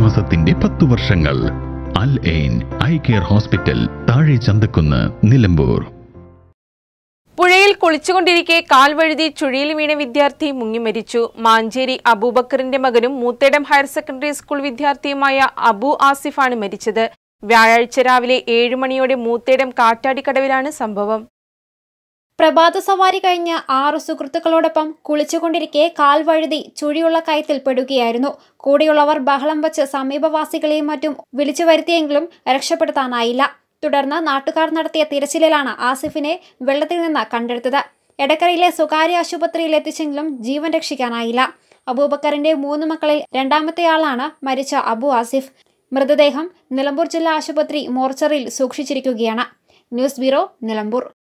വിശ്വാസത്തിന്റെ പത്തു വർഷങ്ങൾ Al Ain eye care hospital താഴെ ചന്തക്കുന്ന് നിലമ്പൂർ പുഴയിൽ കുളിച്ചുകൊണ്ടിരിക്കെ കാൽ വഴുതി ചുഴിയിൽ വീണ വിദ്യാർത്ഥി മുങ്ങി മരിച്ചു മാഞ്ചേരി അബൂബക്കറിന്റെ മകനും മൂത്തേടം ഹയർ സെക്കൻഡറി സ്കൂൾ വിദ്യാർത്ഥിയുമായ അബു ആസിഫാണ് മരിച്ചത് വ്യാഴാഴ്ച രാവിലെ ഏഴു മണിയോടെ മൂത്തേടം കാറ്റാടിക്കടവിലാണ് സംഭവം പ്രഭാത സവാരി കഴിഞ്ഞ് ആറു സുഹൃത്തുക്കളോടൊപ്പം കുളിച്ചുകൊണ്ടിരിക്കെ കാൽ വഴുതി ചുഴിയുള്ള കയത്തിൽ പെടുകയായിരുന്നു കൂടെയുള്ളവർ ബഹളം വച്ച് സമീപവാസികളെയും മറ്റും വിളിച്ചു വരുത്തിയെങ്കിലും രക്ഷപ്പെടുത്താനായില്ല തുടർന്ന് നാട്ടുകാർ നടത്തിയ തിരച്ചിലിലാണ് ആസിഫിനെ വെള്ളത്തിൽ നിന്ന് കണ്ടെടുത്തത് എടക്കരയിലെ സ്വകാര്യ ആശുപത്രിയിൽ എത്തിച്ചെങ്കിലും ജീവൻ രക്ഷിക്കാനായില്ല അബൂബക്കറിന്റെ മൂന്ന് മക്കളിൽ രണ്ടാമത്തെയാളാണ് മരിച്ച അബു ആസിഫ് മൃതദേഹം നിലമ്പൂർ ജില്ലാ ആശുപത്രി മോർച്ചറിയിൽ സൂക്ഷിച്ചിരിക്കുകയാണ് ന്യൂസ് ബ്യൂറോ നിലമ്പൂർ